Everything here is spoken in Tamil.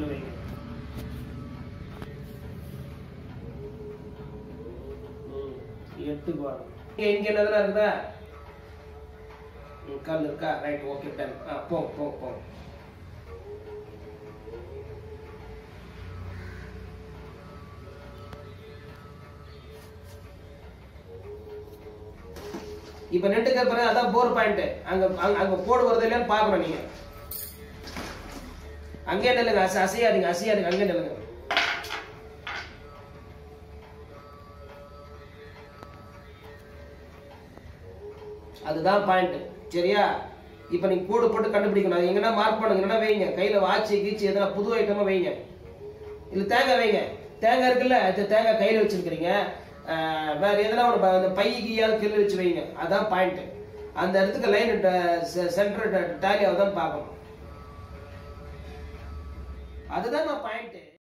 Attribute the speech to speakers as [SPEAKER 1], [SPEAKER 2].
[SPEAKER 1] கல்லு வைங்க ம், எட்டுக்கு வரும் இங்க இங்க என்னதுல இருக்குதா ம், கல் இருக்கா ரைட் ஓகே டன் ஆ போங்க போங்க போங்க இப்ப நெட்டு கற்பனை அதான் போர் பாயிண்ட் அங்க அங்க- அங்க கோடு வருது இல்லையான்னு பாக்கணும் நீங்க அங்கே நில்லுங்க அசை அசையாதீங்க அசையாதீங்க அங்கே நில்லுங்க அதுதான் பாயிண்ட் சரியா இப்போ நீங்க கோடு போட்டு கண்டுபிடிக்கணும் அது எங்கன்னா மார்க் பண்ணுங்க இல்லைன்னா வைங்க கையில வாட்சி கீச்சு எதனா புது ஐட்டமா வைங்க இல்ல தேங்காய் வைங்க தேங்காய் இருக்குல்ல அது தேங்காய் கையில வச்சிருக்கிறீங்க ஆஹ் வேற எதனா ஒரு ப- அந்த பை கீயாவது கீழே வச்சு வைங்க அதான் பாயிண்ட் அந்த இடத்துக்கு லைன் சென்டர் டேலி ஆகுதான்னு பார்க்கணும் அதுதான் நான் பாயிண்ட்